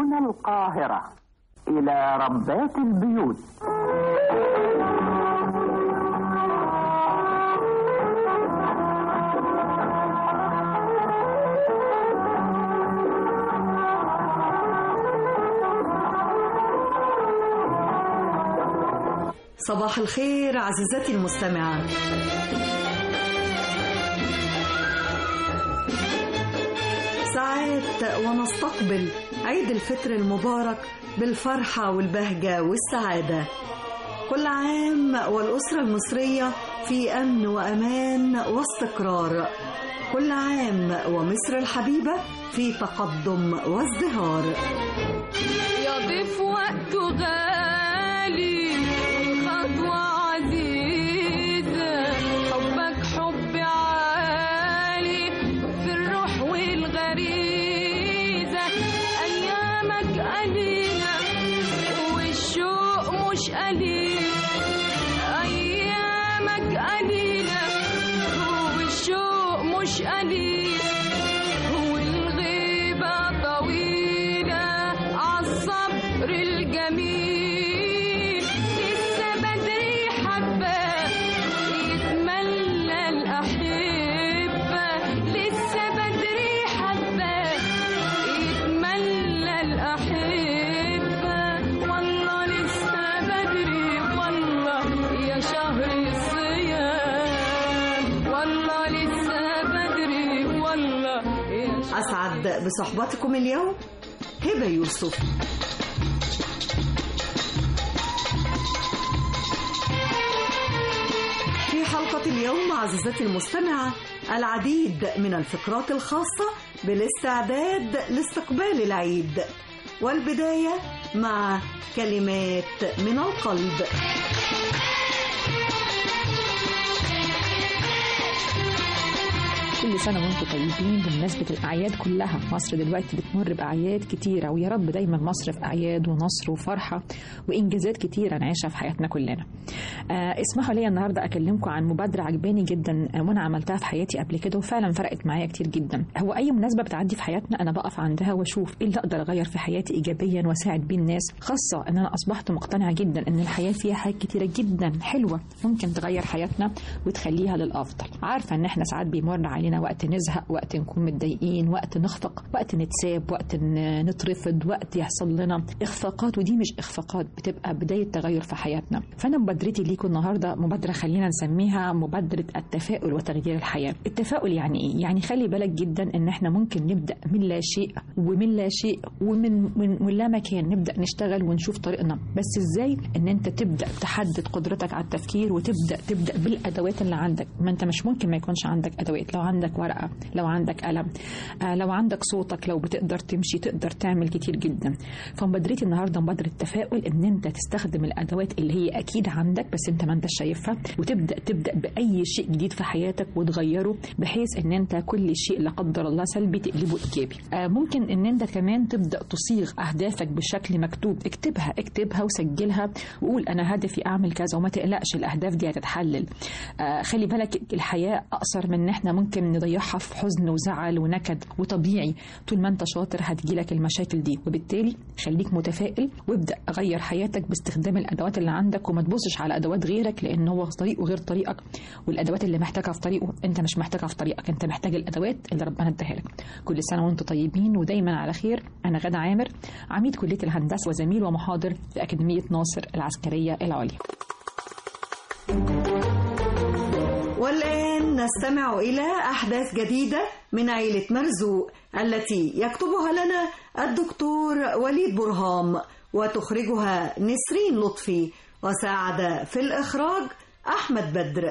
من القاهرة إلى ربات البيوت صباح الخير عزيزتي المستمعة ساعات ونستقبل عيد الفطر المبارك بالفرحة والبهجة والسعادة كل عام والأسرة المصرية في أمن وأمان واستقرار كل عام ومصر الحبيبة في تقدم وازدهار يضيف وقته غالي والخطوة عزيزة حبك حب عالي في الروح والغريزة أيامك قليلة والشوق مش قليل أيامك قليلة والشوق مش قليل والغيبة طويلة عالصبر الجميل لسه بدري حبة يتملى الأحبة لسه بدري حبة يتملى الأحبة والله لسه بدري والله يا شهر الصيام والله لسه بدري والله يا أسعد بصحبتكم اليوم هبة يوسف في حلقة اليوم عزيزتي المستمعة العديد من الفقرات الخاصة بالاستعداد لاستقبال العيد والبداية مع كلمات من القلب كل سنة وانتم طيبين بمناسبة الأعياد كلها مصر دلوقتي بتمر بأعياد كتيرة ويا رب دايما مصر في أعياد ونصر وفرحة وإنجازات كتيرة نعيشها في حياتنا كلنا آه اسمحوا لي النهاردة أكلمكم عن مبادرة عجباني جدا آه، وأنا عملتها في حياتي قبل كده وفعلا فرقت معايا كتير جدا هو أي مناسبة بتعدي في حياتنا أنا بقف عندها وأشوف إيه اللي أقدر أغير في حياتي إيجابيا وأساعد بيه الناس خاصة إن أنا أصبحت مقتنعة جدا إن الحياة فيها حاجات كتيرة جدا حلوة ممكن تغير حياتنا وتخليها للأفضل عارفة إن إحنا ساعات بيمر علينا وقت نزهق وقت نكون متضايقين وقت نخفق وقت نتساب وقت ن- نترفض وقت يحصل لنا إخفاقات ودي مش إخفاقات بتبقى بداية تغير في حياتنا فأنا مبادرتي ليكم النهاردة مبادرة خلينا نسميها مبادرة التفاؤل وتغيير الحياة التفاؤل يعني إيه؟ يعني خلي بالك جدا إن إحنا ممكن نبدأ من لا شيء ومن لا شيء ومن من, من لا مكان نبدأ نشتغل ونشوف طريقنا بس إزاي إن أنت تبدأ تحدد قدرتك على التفكير وتبدأ تبدأ بالأدوات اللي عندك ما أنت مش ممكن ما يكونش عندك أدوات لو عندك ورقة لو عندك قلم آه لو عندك صوتك لو بتقدر تمشي تقدر تعمل كتير جدا فمبادرتي النهارده مبادره تفاؤل ان انت تستخدم الادوات اللي هي اكيد عندك بس انت ما انت شايفها وتبدا تبدا باي شيء جديد في حياتك وتغيره بحيث ان انت كل شيء لا قدر الله سلبي تقلبه ايجابي آه ممكن ان انت كمان تبدا تصيغ اهدافك بشكل مكتوب اكتبها اكتبها وسجلها وقول انا هدفي اعمل كذا وما تقلقش الاهداف دي هتتحلل آه خلي بالك الحياه اقصر من ان احنا ممكن نضيعها في حزن وزعل ونكد وطبيعي طول ما انت شاطر هتجيلك المشاكل دي وبالتالي خليك متفائل وابدا غير حياتك باستخدام الادوات اللي عندك وما تبصش على ادوات غيرك لان هو طريقه غير طريقك والادوات اللي محتاجها في طريقه انت مش محتاجها في طريقك انت محتاج الادوات اللي ربنا اداها لك كل سنه وانتم طيبين ودايما على خير انا غدا عامر عميد كليه الهندسه وزميل ومحاضر في اكاديميه ناصر العسكريه العليا والآن نستمع إلى أحداث جديدة من عيلة مرزوق التي يكتبها لنا الدكتور وليد برهام وتخرجها نسرين لطفي وساعد في الإخراج أحمد بدر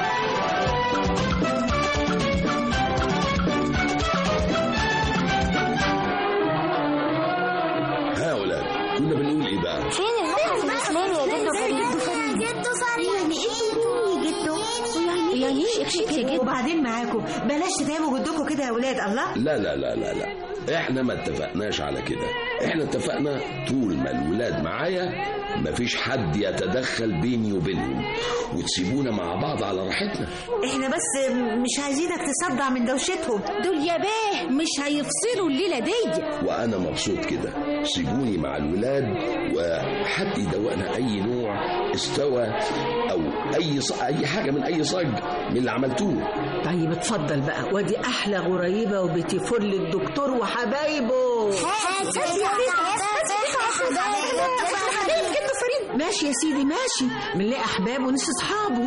ها يا ولاد كنا بنقول ايه بقى فين المتحف الإسلامي يا جدو فريد؟ جدو فريد يعني ايه جدو؟ يعني يعني ايه اكشف يا جدو؟ وبعدين معاكم بلاش تتعبوا جدكم كده يا ولاد الله لا لا لا لا لا احنا ما اتفقناش على كده احنا اتفقنا طول ما الولاد معايا مفيش حد يتدخل بيني وبينهم وتسيبونا مع بعض على راحتنا احنا بس مش عايزينك تصدع من دوشتهم دول يا باه مش هيفصلوا الليلة دي وانا مبسوط كده سيبوني مع الولاد وحد يدوقنا اي نوع استوى او اي ص... اي حاجه من اي صاج من اللي عملتوه طيب اتفضل بقى وادي احلى غريبه وبيتي فل الدكتور وحبايبه ماشي يا سيدي ماشي بنلاقي احباب ونس اصحابه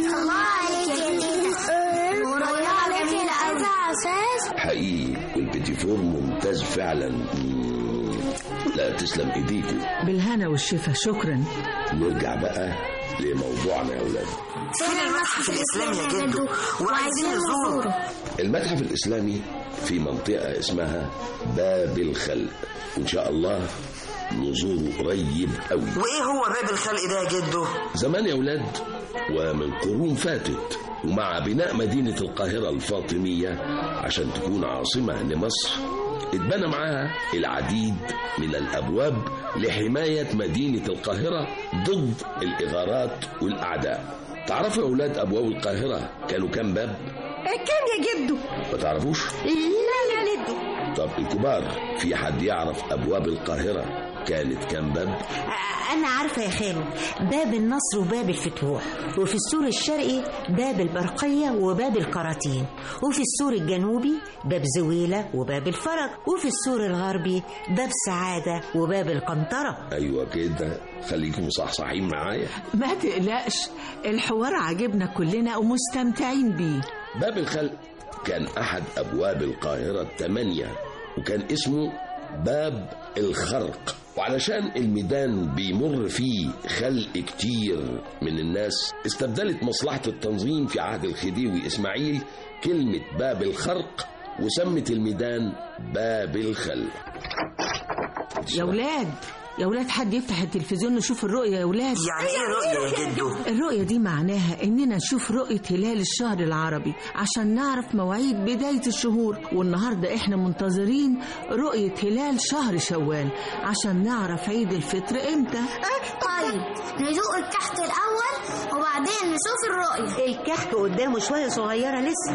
حقيقي والبيتي فور ممتاز فعلا مم. لا تسلم ايديكم بالهنا والشفا شكرا نرجع بقى لموضوعنا يا اولاد فين المتحف الاسلامي يا جدو وعايزين نزوره المتحف الاسلامي في منطقه اسمها باب الخلق وان شاء الله نزوره قريب قوي وايه هو باب الخلق ده يا جدو زمان يا ولاد ومن قرون فاتت ومع بناء مدينة القاهرة الفاطمية عشان تكون عاصمة لمصر اتبنى معاها العديد من الأبواب لحماية مدينة القاهرة ضد الإغارات والأعداء تعرفوا يا أولاد أبواب القاهرة كانوا كام باب؟ كام يا جدو ما تعرفوش؟ لا يا جدو طب الكبار في حد يعرف أبواب القاهرة كانت كام باب؟ أنا عارفة يا خالد باب النصر وباب الفتوح وفي السور الشرقي باب البرقية وباب القراطين وفي السور الجنوبي باب زويلة وباب الفرج وفي السور الغربي باب سعادة وباب القنطرة أيوة كده خليكم صحصحين معايا ما تقلقش الحوار عاجبنا كلنا ومستمتعين بيه باب الخلق كان أحد أبواب القاهرة الثمانية وكان اسمه باب الخرق وعلشان الميدان بيمر فيه خلق كتير من الناس استبدلت مصلحة التنظيم في عهد الخديوي إسماعيل كلمة باب الخرق وسمت الميدان باب الخلق يا ولاد يا ولاد حد يفتح التلفزيون نشوف الرؤية يا ولاد يعني ايه رؤية يا جدو؟ الرؤية دي معناها إننا نشوف رؤية هلال الشهر العربي عشان نعرف مواعيد بداية الشهور والنهاردة إحنا منتظرين رؤية هلال شهر شوال عشان نعرف عيد الفطر إمتى طيب ندوق الكحك الأول وبعدين نشوف الرؤية الكحك قدامه شوية صغيرة لسه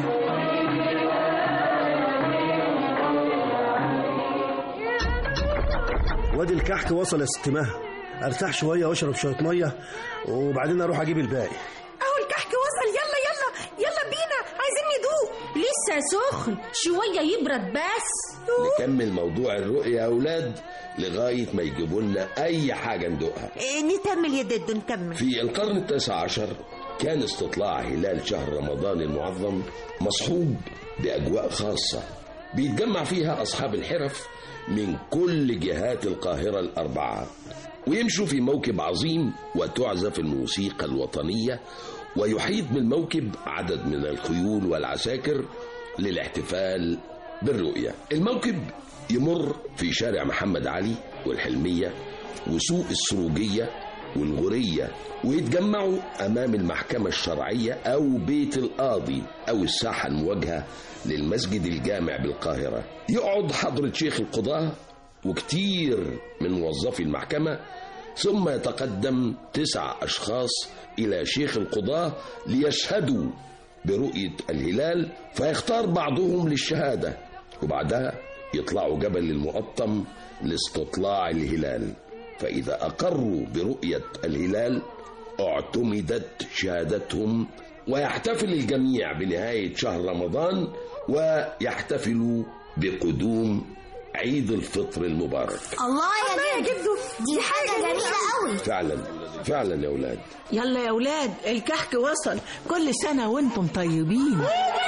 وادي الكحك وصل يا ست مها ارتاح شويه واشرب شويه ميه وبعدين اروح اجيب الباقي أهو الكحك وصل يلا يلا يلا بينا عايزين ندوق لسه سخن شوية يبرد بس نكمل موضوع الرؤية يا أولاد لغاية ما يجيبوا لنا أي حاجة ندوقها إيه، نكمل يا ددو نكمل في القرن التاسع عشر كان استطلاع هلال شهر رمضان المعظم مصحوب بأجواء خاصة بيتجمع فيها أصحاب الحرف من كل جهات القاهرة الأربعة ويمشوا في موكب عظيم وتعزف الموسيقى الوطنية ويحيط بالموكب عدد من الخيول والعساكر للاحتفال بالرؤية الموكب يمر في شارع محمد علي والحلمية وسوق السروجية والغورية ويتجمعوا أمام المحكمة الشرعية أو بيت القاضي أو الساحة المواجهة للمسجد الجامع بالقاهرة يقعد حضرة شيخ القضاة وكتير من موظفي المحكمة ثم يتقدم تسع أشخاص إلى شيخ القضاة ليشهدوا برؤية الهلال فيختار بعضهم للشهادة وبعدها يطلعوا جبل المقطم لاستطلاع الهلال فإذا أقروا برؤية الهلال اعتمدت شهادتهم ويحتفل الجميع بنهاية شهر رمضان ويحتفلوا بقدوم عيد الفطر المبارك الله يا جدو دي حاجة جميلة قوي فعلا فعلا يا أولاد يلا يا ولاد الكحك وصل كل سنة وانتم طيبين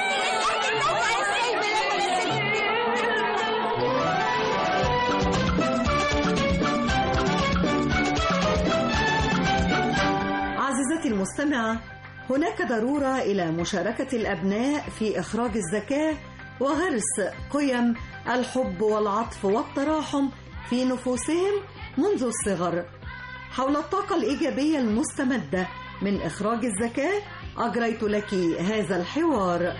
عزيزتي المستمعة هناك ضرورة إلى مشاركة الأبناء في إخراج الزكاة وغرس قيم الحب والعطف والتراحم في نفوسهم منذ الصغر حول الطاقة الإيجابية المستمدة من إخراج الزكاة أجريت لك هذا الحوار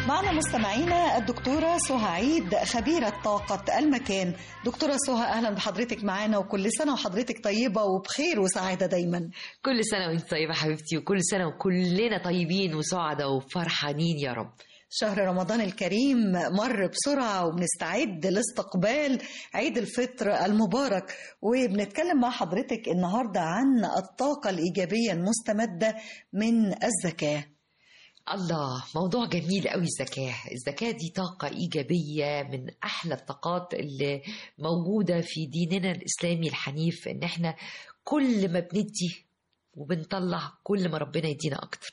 معنا مستمعينا الدكتورة سهى عيد خبيرة طاقة المكان دكتورة سهى أهلا بحضرتك معانا وكل سنة وحضرتك طيبة وبخير وسعادة دايما كل سنة وانت طيبة حبيبتي وكل سنة وكلنا طيبين وسعداء وفرحانين يا رب شهر رمضان الكريم مر بسرعة وبنستعد لاستقبال عيد الفطر المبارك وبنتكلم مع حضرتك النهاردة عن الطاقة الإيجابية المستمدة من الزكاة الله موضوع جميل قوي الزكاة الزكاة دي طاقة إيجابية من أحلى الطاقات اللي موجودة في ديننا الإسلامي الحنيف إن إحنا كل ما بندي وبنطلع كل ما ربنا يدينا أكتر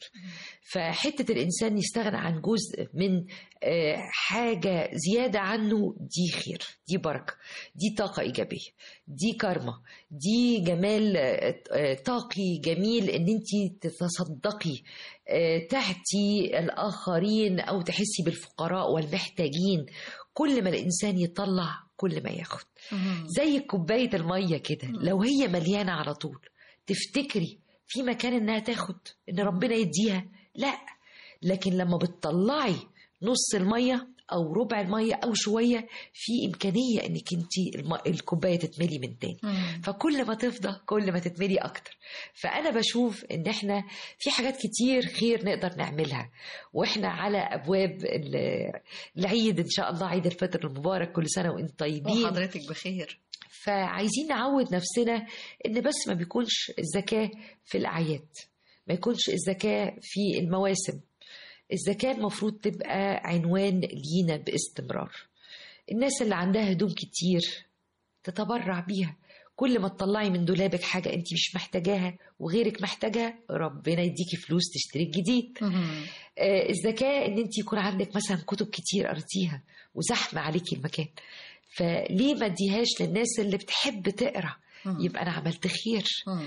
فحتة الإنسان يستغنى عن جزء من آه، حاجة زيادة عنه دي خير دي بركة دي طاقة إيجابية دي كارما دي جمال آه، آه، طاقي جميل إن أنت تتصدقي آه، تهتي الآخرين أو تحسي بالفقراء والمحتاجين كل ما الإنسان يطلع كل ما ياخد زي كوباية المية كده لو هي مليانة على طول تفتكري في مكان انها تاخد ان ربنا يديها لا لكن لما بتطلعي نص المية او ربع المية او شوية في امكانية انك انت الم... الكوباية تتملي من تاني فكل ما تفضى كل ما تتملي اكتر فانا بشوف ان احنا في حاجات كتير خير نقدر نعملها واحنا على ابواب ال- العيد ان شاء الله عيد الفطر المبارك كل سنة وانتم طيبين وحضرتك بخير فعايزين نعود نفسنا ان بس ما بيكونش الزكاة في الاعياد ما يكونش الزكاة في المواسم الزكاة المفروض تبقى عنوان لينا باستمرار الناس اللي عندها هدوم كتير تتبرع بيها كل ما تطلعي من دولابك حاجة انت مش محتاجاها وغيرك محتاجها ربنا يديكي فلوس تشتري الجديد آه، الذكاء ان انت يكون عندك مثلا كتب كتير قريتيها وزحمه عليكي المكان فليه ما اديهاش للناس اللي بتحب تقرا يبقى انا عملت خير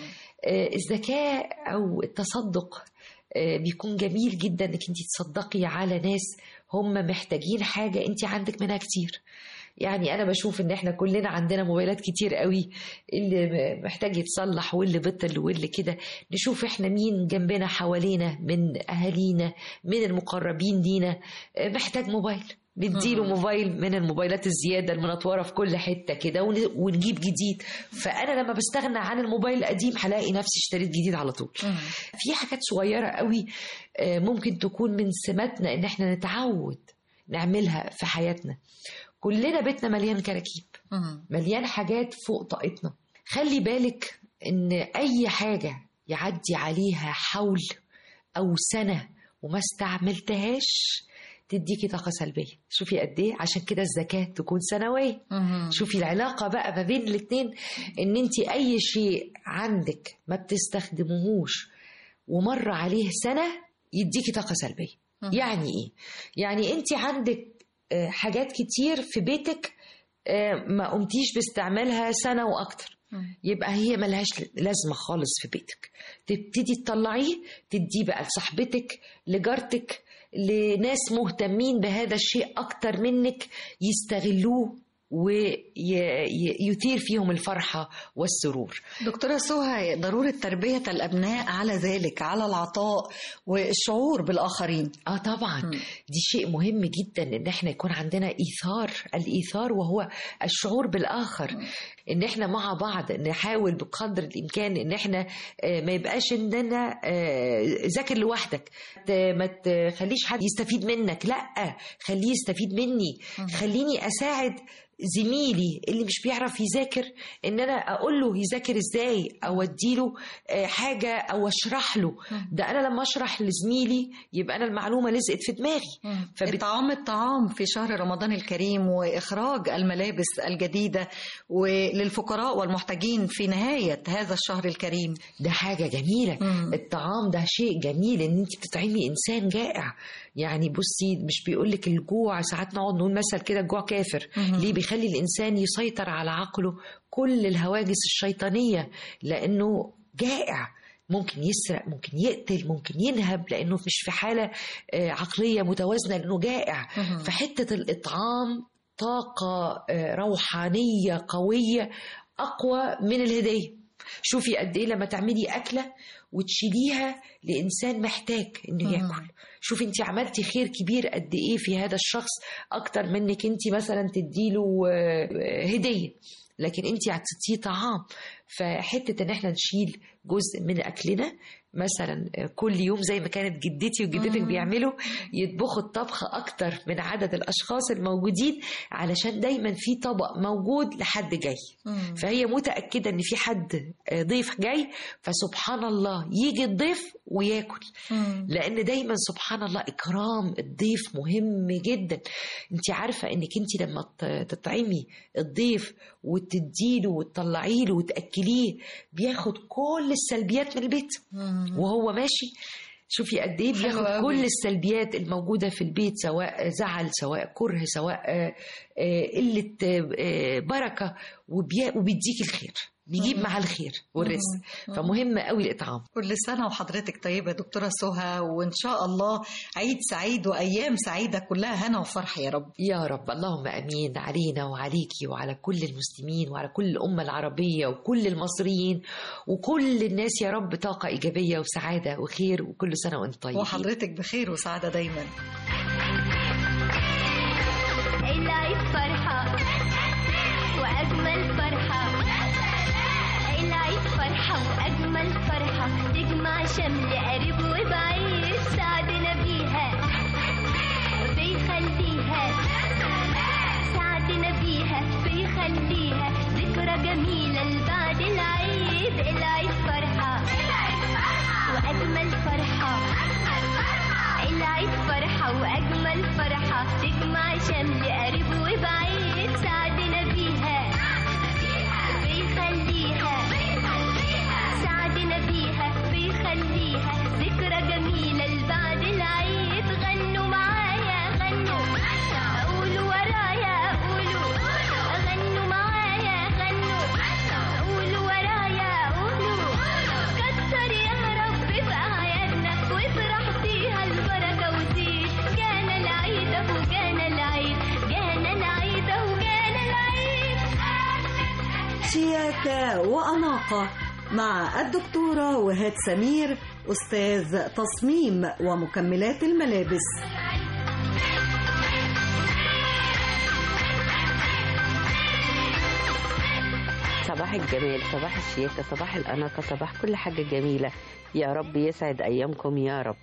آه، الذكاء او التصدق آه، بيكون جميل جدا انك انت تصدقي على ناس هم محتاجين حاجه انت عندك منها كتير يعني انا بشوف ان احنا كلنا عندنا موبايلات كتير قوي اللي محتاج يتصلح واللي بطل واللي كده نشوف احنا مين جنبنا حوالينا من اهالينا من المقربين لينا آه، محتاج موبايل نديله موبايل من الموبايلات الزياده المنطوره في كل حته كده ون- ونجيب جديد فانا لما بستغنى عن الموبايل القديم هلاقي نفسي اشتريت جديد على طول في حاجات صغيره قوي آه، ممكن تكون من سماتنا ان احنا نتعود نعملها في حياتنا كلنا بيتنا مليان كراكيب مليان حاجات فوق طاقتنا خلي بالك ان اي حاجه يعدي عليها حول او سنه وما استعملتهاش تديكي طاقه سلبيه شوفي قد ايه عشان كده الزكاه تكون سنويه شوفي العلاقه بقى ما بين الاتنين ان انت اي شيء عندك ما بتستخدموهوش ومر عليه سنه يديكي طاقه سلبيه يعني ايه يعني انت عندك آه، حاجات كتير في بيتك آه، ما قمتيش باستعمالها سنه واكتر يبقى هي ملهاش لازمه خالص في بيتك تبتدي تطلعيه تديه بقى لصاحبتك لجارتك لناس مهتمين بهذا الشيء اكتر منك يستغلوه ويثير فيهم الفرحه والسرور دكتورة سهى ضرورة تربية الأبناء على ذلك على العطاء والشعور بالآخرين اه طبعا دي شيء مهم جدا ان احنا يكون عندنا ايثار الايثار وهو الشعور بالاخر ان احنا مع بعض نحاول بقدر الامكان ان احنا آه، ما يبقاش اننا آه، ذاكر لوحدك ت- ما تخليش حد يستفيد منك لا خليه يستفيد مني خليني اساعد زميلي اللي مش بيعرف يذاكر ان انا اقول له يذاكر ازاي او اديله آه، حاجه او اشرح له ده انا لما اشرح لزميلي يبقى انا المعلومه لزقت في دماغي إطعام الطعام في شهر رمضان الكريم وإخراج الملابس الجديدة وللفقراء والمحتاجين في نهاية هذا الشهر الكريم ده حاجة جميلة الطعام ده شيء جميل ان انت بتطعمي انسان جائع يعني بصي مش بيقولك الجوع ساعات نقعد نقول مثل كده الجوع كافر ليه بيخلي الانسان يسيطر على عقله كل الهواجس الشيطانية لانه جائع ممكن يسرق ممكن يقتل ممكن ينهب لانه مش في حالة آه، عقلية متوازنة لانه جائع فحتة الاطعام طاقة آه، روحانية قوية أقوى من الهدية شوفي قد إيه لما تعملي أكلة وتشيليها لإنسان محتاج إنه ياكل شوفي انت عملتي خير كبير قد ايه في هذا الشخص اكتر منك انت مثلا تديله آه، هديه لكن انت هتديه طعام فحته ان احنا نشيل جزء من اكلنا مثلا كل يوم زي ما كانت جدتي وجدتك مم. بيعملوا يطبخوا الطبخ اكتر من عدد الاشخاص الموجودين علشان دايما في طبق موجود لحد جاي فهي متأكدة إن في حد ضيف جاي فسبحان الله يجي الضيف وياكل لأن دايما سبحان الله إكرام الضيف مهم جدا أنت عارفة إنك أنت لما ت- تطعمي الضيف وتديله وتطلعيله وتأكليه بياخد كل السلبيات من البيت وهو ماشي شوفي قد ايه حلو بياخد أوي. كل السلبيات الموجوده في البيت سواء زعل سواء كره سواء آه، آه، قله آه، بركه وبي- وبيديك الخير بيجيب مم. مع الخير والرزق مم. فمهم قوي الاطعام كل سنة وحضرتك طيبة يا دكتورة سهى وإن شاء الله عيد سعيد وأيام سعيدة كلها هنا وفرح يا رب يا رب اللهم امين علينا وعليكي وعلى كل المسلمين وعلى كل الامه العربيه وكل المصريين وكل الناس يا رب طاقه ايجابيه وسعاده وخير وكل سنه وانت طيبين وحضرتك بخير وسعادة دايما العيد فرحة وأجمل فرحة العيد فرحة وأجمل فرحة تجمع شمل قريب وبعيد سعدنا بيها بيخليها سعدنا بيها بيخليها ذكرى جميلة لبعد العيد العيد فرحة وأجمل فرحة العيد فرحة وأجمل فرحة تجمع شمل قريب وبعيد سعدنا بيها بيخليها سعدنا بيها بيخليها ذكرى جميلة لبعد العيد غنوا معايا غنوا قولوا ورايا قولوا غنوا معايا غنوا قولوا ورايا قولوا كتر يا رب في أعيادنا وافرح فيها البركة وزيد جانا العيد أهو جانا العيد جانا العيد أهو جانا العيد شياكة وأناقة مع الدكتورة وهاد سمير أستاذ تصميم ومكملات الملابس صباح الجمال صباح الشياكة صباح الأناقة صباح كل حاجة جميلة يا رب يسعد أيامكم يا رب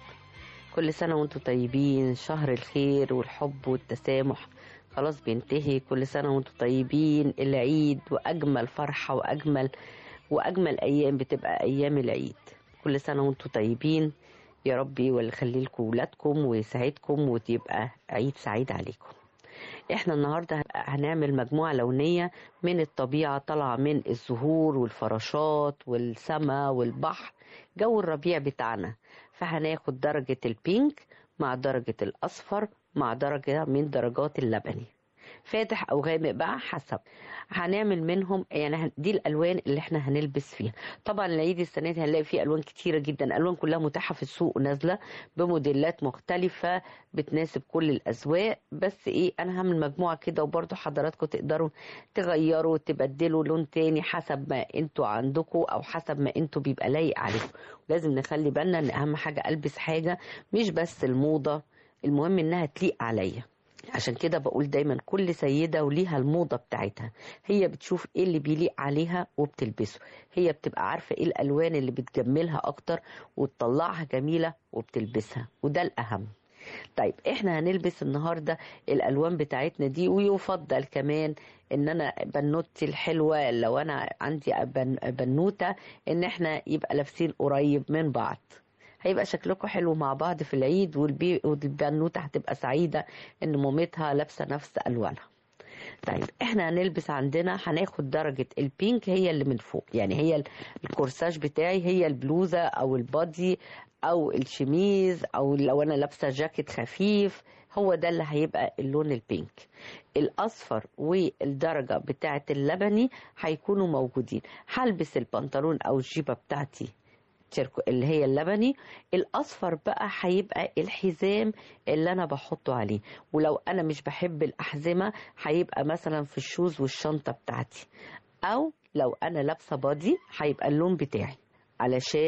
كل سنة وانتم طيبين شهر الخير والحب والتسامح خلاص بينتهي كل سنة وانتم طيبين العيد وأجمل فرحة وأجمل وأجمل أيام بتبقى أيام العيد كل سنة وانتم طيبين يا رب ويخلي لكم ولادكم ويسعدكم وتبقى عيد سعيد عليكم احنا النهارده هنعمل مجموعه لونيه من الطبيعه طالعه من الزهور والفراشات والسما والبحر جو الربيع بتاعنا فهناخد درجه البينك مع درجه الاصفر مع درجه من درجات اللبني فاتح او غامق بقى حسب هنعمل منهم يعني هن- دي الالوان اللي احنا هنلبس فيها طبعا العيد السنه دي هنلاقي فيه الوان كتيره جدا الوان كلها متاحه في السوق ونازله بموديلات مختلفه بتناسب كل الاذواق بس ايه انا هعمل مجموعه كده وبرضو حضراتكم تقدروا تغيروا تبدلوا لون تاني حسب ما انتوا عندكم او حسب ما انتوا بيبقى لايق عليكم لازم نخلي بالنا ان اهم حاجه البس حاجه مش بس الموضه المهم انها تليق عليا عشان كده بقول دايما كل سيدة وليها الموضة بتاعتها هي بتشوف ايه اللي بيليق عليها وبتلبسه هي بتبقى عارفة ايه الالوان اللي بتجملها اكتر وتطلعها جميلة وبتلبسها وده الاهم طيب احنا هنلبس النهاردة الالوان بتاعتنا دي ويفضل كمان ان انا بنوتي الحلوة لو انا عندي بن بنوتة ان احنا يبقى لابسين قريب من بعض هيبقى شكلكم حلو مع بعض في العيد والبي والبنوته هتبقى سعيده ان مامتها لابسه نفس الوانها طيب احنا هنلبس عندنا هناخد درجة البينك هي اللي من فوق يعني هي ال- الكورساج بتاعي هي البلوزة او البادي او الشميز او لو انا لابسة جاكيت خفيف هو ده اللي هيبقى اللون البينك الاصفر والدرجة بتاعة اللبني هيكونوا موجودين هلبس البنطلون او الجيبة بتاعتي تيركو اللي هي اللبني الاصفر بقى هيبقى الحزام اللي انا بحطه عليه ولو انا مش بحب الاحزمه هيبقى مثلا في الشوز والشنطه بتاعتي او لو انا لابسه بادي هيبقى اللون بتاعي علشان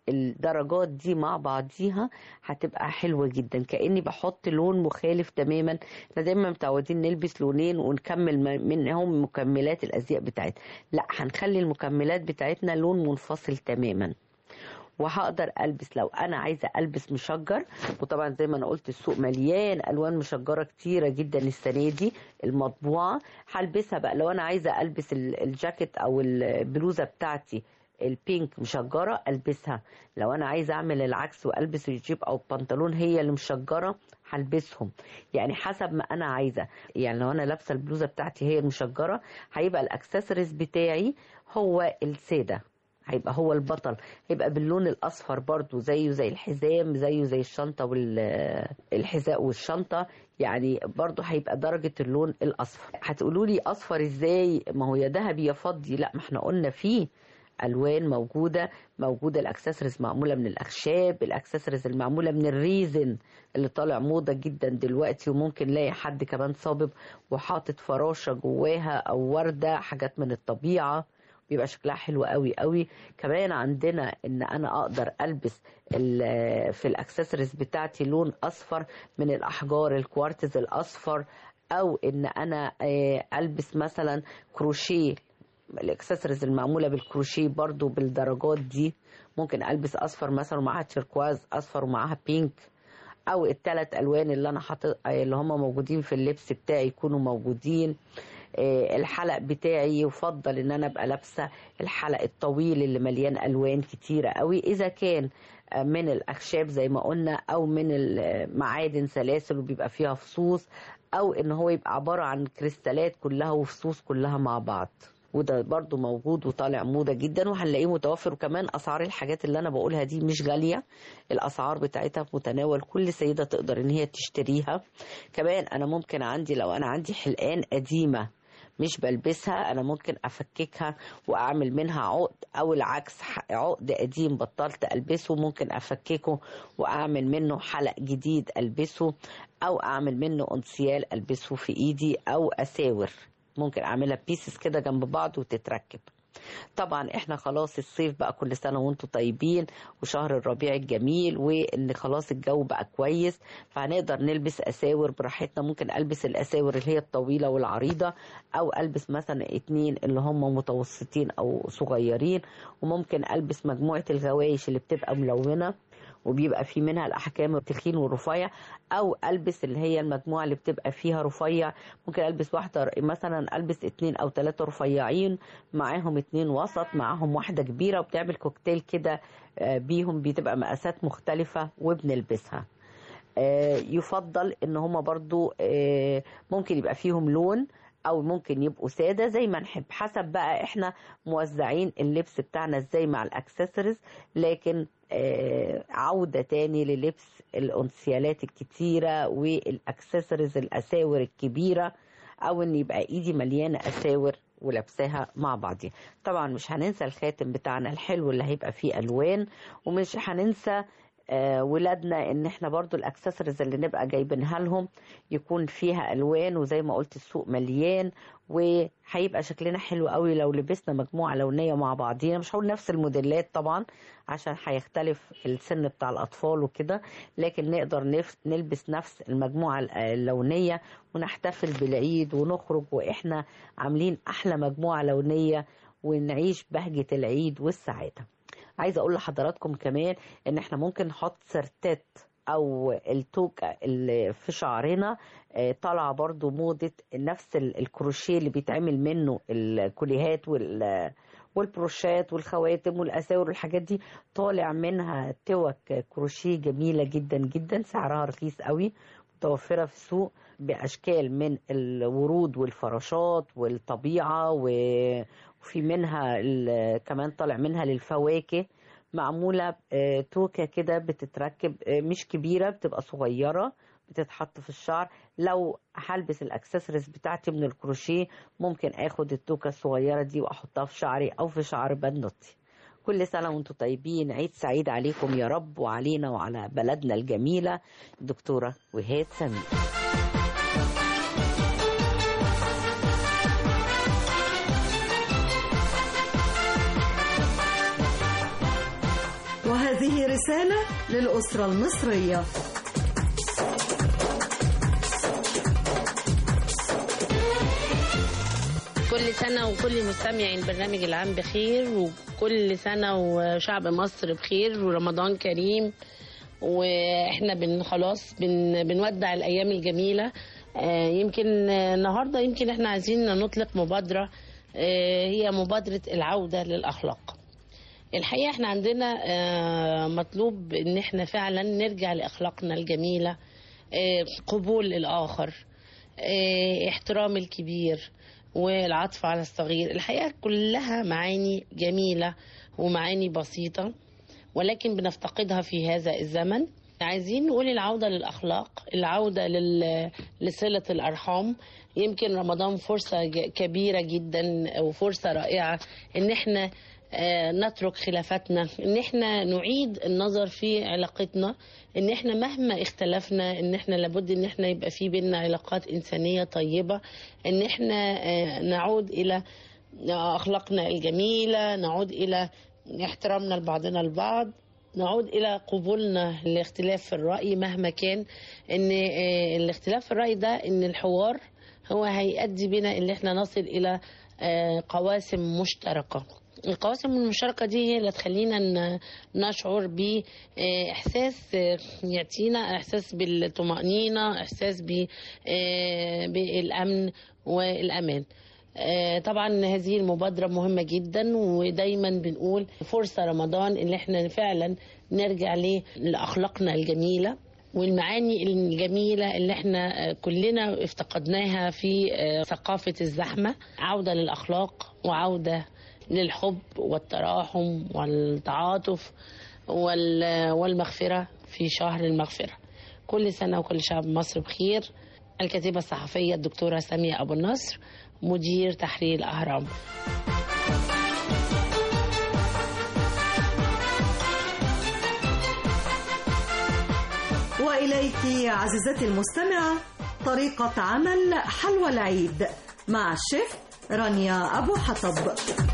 الدرجات دي مع بعضيها هتبقى حلوة جدا كأني بحط لون مخالف تماما احنا دايما متعودين نلبس لونين ونكمل م- منهم مكملات الأزياء بتاعتنا لا هنخلي المكملات بتاعتنا لون منفصل تماما وهقدر البس لو انا عايزه البس مشجر وطبعا زي ما انا قلت السوق مليان الوان مشجره كتيره جدا السنه دي المطبوعه هلبسها بقى لو انا عايزه البس ال- الجاكيت او البلوزه بتاعتي البينك مشجره البسها لو انا عايزه اعمل العكس والبس الجيب او البنطلون هي اللي مشجره هلبسهم يعني حسب ما انا عايزه يعني لو انا لابسه البلوزه بتاعتي هي المشجره هيبقى الاكسسوارز بتاعي هو الساده هيبقى هو البطل هيبقى باللون الاصفر برضو زيه زي الحزام زيه زي الشنطه والحذاء والشنطه يعني برضو هيبقى درجه اللون الاصفر هتقولوا لي اصفر ازاي ما هو يا ذهبي يا فضي لا ما احنا قلنا فيه الوان موجوده موجوده الاكسسوارز معموله من الاخشاب الاكسسوارز المعموله من الريزن اللي طالع موضه جدا دلوقتي وممكن نلاقي حد كمان صابب وحاطط فراشه جواها او ورده حاجات من الطبيعه بيبقى شكلها حلو قوي قوي كمان عندنا ان انا اقدر البس ال- في الاكسسوارز بتاعتي لون اصفر من الاحجار الكوارتز الاصفر او ان انا آه، البس مثلا كروشيه الاكسسوارز المعموله بالكروشيه برضو بالدرجات دي ممكن البس اصفر مثلا ومعاها تشيركواز اصفر ومعاها بينك او الثلاث الوان اللي انا حاطط اللي هم موجودين في اللبس بتاعي يكونوا موجودين آه، الحلق بتاعي يفضل ان انا ابقى لابسه الحلق الطويل اللي مليان الوان كتيره قوي اذا كان آه، من الاخشاب زي ما قلنا او من المعادن سلاسل وبيبقى فيها فصوص او ان هو يبقى عباره عن كريستالات كلها وفصوص كلها مع بعض وده برضو موجود وطالع موضة جدا وهنلاقيه متوفر وكمان أسعار الحاجات اللي أنا بقولها دي مش غالية الأسعار بتاعتها في متناول كل سيدة تقدر إن هي تشتريها كمان أنا ممكن عندي لو أنا عندي حلقان قديمة مش بلبسها انا ممكن افككها واعمل منها عقد او العكس ح- عقد قديم بطلت البسه ممكن افككه واعمل منه حلق جديد البسه او اعمل منه انسيال البسه في ايدي او اساور ممكن اعملها بيسز كده جنب بعض وتتركب طبعا احنا خلاص الصيف بقى كل سنه وانتم طيبين وشهر الربيع الجميل وان خلاص الجو بقى كويس فهنقدر نلبس اساور براحتنا ممكن البس الاساور اللي هي الطويله والعريضه او البس مثلا اتنين اللي هم متوسطين او صغيرين وممكن البس مجموعه الغوايش اللي بتبقى ملونه وبيبقى في منها الاحكام التخين والرفيع او البس اللي هي المجموعه اللي بتبقى فيها رفيع ممكن البس واحده مثلا البس اتنين او تلاته رفيعين معاهم اتنين وسط معاهم واحده كبيره وبتعمل كوكتيل كده آه، بيهم بتبقى مقاسات مختلفه وبنلبسها آه، يفضل ان هما برضو آه، ممكن يبقى فيهم لون او ممكن يبقوا ساده زي ما نحب حسب بقى احنا موزعين اللبس بتاعنا ازاي مع الاكسسوارز لكن آه، عوده تاني للبس الانسيالات الكتيره والاكسسوارز الاساور الكبيره او ان يبقى ايدي مليانه اساور ولابساها مع بعضيها طبعا مش هننسى الخاتم بتاعنا الحلو اللي هيبقى فيه الوان ومش هننسى آه، ولادنا ان احنا برضو الاكسسوارز اللي نبقى جايبينها لهم يكون فيها الوان وزي ما قلت السوق مليان وهيبقى شكلنا حلو قوي لو لبسنا مجموعه لونيه مع بعضينا مش هقول نفس الموديلات طبعا عشان هيختلف السن بتاع الاطفال وكده لكن نقدر نف- نلبس نفس المجموعه ال- اللونيه ونحتفل بالعيد ونخرج واحنا عاملين احلى مجموعه لونيه ونعيش بهجه العيد والسعاده عايزه اقول لحضراتكم كمان ان احنا ممكن نحط سرتات او التوكه اللي في شعرنا آه، طالعه برضو موضه نفس ال- الكروشيه اللي بيتعمل منه الكوليهات وال والبروشات والخواتم والاساور والحاجات دي طالع منها توك كروشيه جميله جدا جدا سعرها رخيص قوي متوفره في السوق باشكال من الورود والفراشات والطبيعه و- وفي منها ال- كمان طالع منها للفواكه معموله آه، توكه كده بتتركب آه، مش كبيره بتبقى صغيره بتتحط في الشعر لو هلبس الاكسسوارز بتاعتي من الكروشيه ممكن اخد التوكه الصغيره دي واحطها في شعري او في شعر بنوتي كل سنة وانتم طيبين عيد سعيد عليكم يا رب وعلينا وعلى بلدنا الجميلة الدكتورة وهاد سمير وهذه هذه رسالة للأسرة المصرية كل سنة وكل مستمعي البرنامج العام بخير وكل سنة وشعب مصر بخير ورمضان كريم واحنا بن خلاص بن بنودع الأيام الجميلة آه، يمكن آه، النهاردة يمكن احنا عايزين نطلق مبادرة آه، هي مبادرة العودة للأخلاق الحقيقة احنا عندنا آه، مطلوب ان احنا فعلا نرجع لأخلاقنا الجميلة آه، قبول الآخر آه، احترام الكبير والعطف على الصغير الحقيقة كلها معاني جميلة ومعاني بسيطة ولكن بنفتقدها في هذا الزمن عايزين نقول العودة للأخلاق العودة لل... لصلة الأرحام يمكن رمضان فرصة ج- كبيرة جدا وفرصة رائعة إن احنا آه، نترك خلافاتنا ان احنا نعيد النظر في علاقتنا ان احنا مهما اختلفنا ان احنا لابد ان احنا يبقى في بينا علاقات انسانية طيبة ان احنا آه، نعود الى اخلاقنا الجميلة نعود الى احترامنا لبعضنا البعض نعود الى قبولنا لاختلاف في الرأي مهما كان ان آه، الاختلاف في الرأي ده ان الحوار هو هيؤدي بنا ان احنا نصل الى آه، قواسم مشتركة القواسم المشتركة دي هي اللي تخلينا ن- نشعر بإحساس يعطينا إحساس بالطمأنينة إحساس ب- آه، بالأمن والأمان آه، طبعا هذه المبادرة مهمة جدا ودايما بنقول فرصة رمضان اللي احنا فعلا نرجع ليه لأخلاقنا الجميلة والمعاني الجميلة اللي احنا آه، كلنا افتقدناها في آه، ثقافة الزحمة عودة للأخلاق وعودة للحب والتراحم والتعاطف وال- والمغفرة في شهر المغفرة كل سنة وكل شعب مصر بخير الكاتبة الصحفية الدكتورة سامية أبو النصر مدير تحرير الأهرام وإليك عزيزتي المستمعة طريقة عمل حلوى العيد مع الشيف رانيا أبو حطب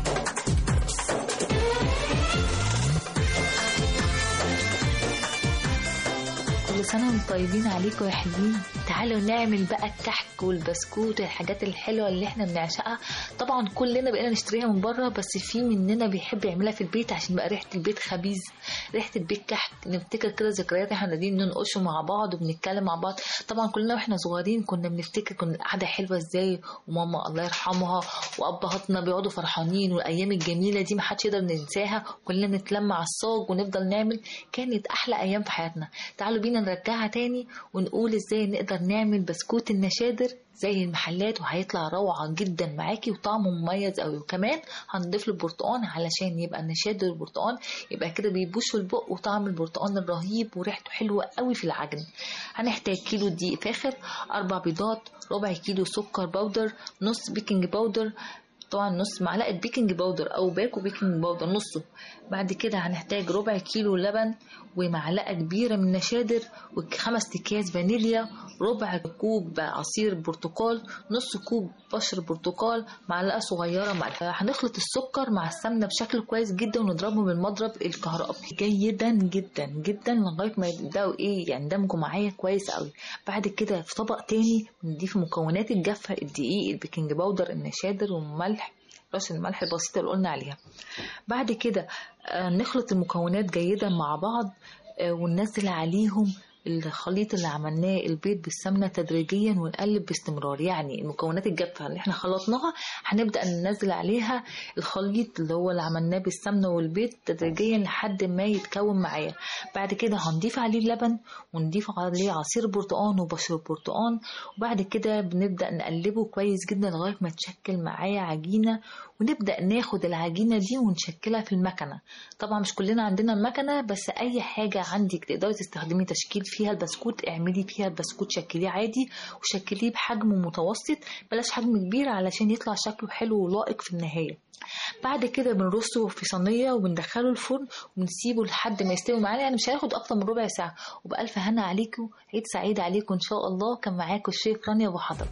كل سنة وانتم طيبين عليكم يا حلوين تعالوا نعمل بقى الكحك والبسكوت والحاجات الحلوة اللي احنا بنعشقها طبعا كلنا بقينا نشتريها من بره بس في مننا بيحب يعملها في البيت عشان بقى ريحة البيت خبيث ريحة البيت كحك نفتكر كده ذكريات احنا قاعدين ننقشه مع بعض وبنتكلم مع بعض طبعا كلنا واحنا صغيرين كنا بنفتكر كنا القعدة حلوة ازاي وماما الله يرحمها وابهاتنا بيقعدوا فرحانين والايام الجميلة دي محدش يقدر ننساها كلنا نتلم على الصاج ونفضل نعمل كانت احلى ايام في حياتنا تعالوا بينا نرجعها تاني ونقول ازاي نقدر نعمل بسكوت النشادر زي المحلات وهيطلع روعة جدا معاكي وطعمه مميز قوي وكمان هنضيف له برتقان علشان يبقى النشادر البرتقان يبقى كده بيبوش في البق وطعم البرتقان الرهيب وريحته حلوة قوي في العجن هنحتاج كيلو دقيق فاخر أربع بيضات ربع كيلو سكر باودر نص بيكنج باودر طبعا نص معلقة بيكنج باودر أو باكو بيكنج باودر نصه بعد كده هنحتاج ربع كيلو لبن ومعلقة كبيرة من نشادر وخمس أكياس فانيليا ربع كوب عصير برتقال نص كوب بشر برتقال معلقة صغيرة ملح هنخلط السكر مع السمنة بشكل كويس جدا ونضربه بالمضرب الكهربي جيدا جدا جدا لغاية ما يبدأوا ايه يندمجوا معايا كويس قوي بعد كده في طبق تاني نضيف مكونات الجافة الدقيق البيكنج باودر النشادر والملح رش الملح البسيطة اللي قلنا عليها بعد كده آه، نخلط المكونات جيدا مع بعض آه، وننزل عليهم الخليط اللي عملناه البيض بالسمنة تدريجيا ونقلب باستمرار يعني المكونات الجافة اللي احنا خلطناها هنبدأ ننزل عليها الخليط اللي هو اللي عملناه بالسمنة والبيض تدريجيا لحد ما يتكون معايا بعد كده هنضيف عليه اللبن ونضيف عليه عصير برتقان وبشر برتقان وبعد كده بنبدأ نقلبه كويس جدا لغاية ما تشكل معايا عجينة ونبدأ ناخد العجينة دي ونشكلها في المكنة طبعا مش كلنا عندنا المكنة بس أي حاجة عندك تقدري تستخدمي تشكيل فيها البسكوت اعملي فيها البسكوت شكليه عادي وشكليه بحجم متوسط بلاش حجم كبير علشان يطلع شكله حلو ولائق في النهاية بعد كده بنرصه في صينية وبندخله الفرن ونسيبه لحد ما يستوي معانا يعني مش هياخد أكتر من ربع ساعة وبألف هنا عليكم عيد سعيد عليكم إن شاء الله كان معاكم الشيف رانيا أبو حضر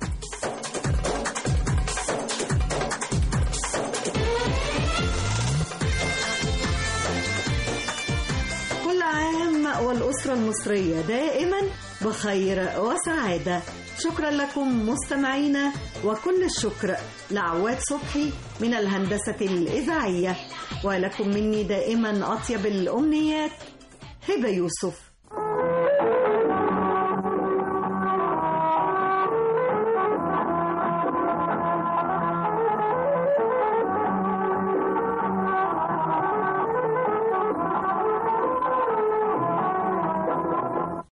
كل والأسرة المصرية دائما بخير وسعادة شكرا لكم مستمعينا وكل الشكر لعواد صبحي من الهندسة الإذاعية ولكم مني دائما أطيب الأمنيات هبة يوسف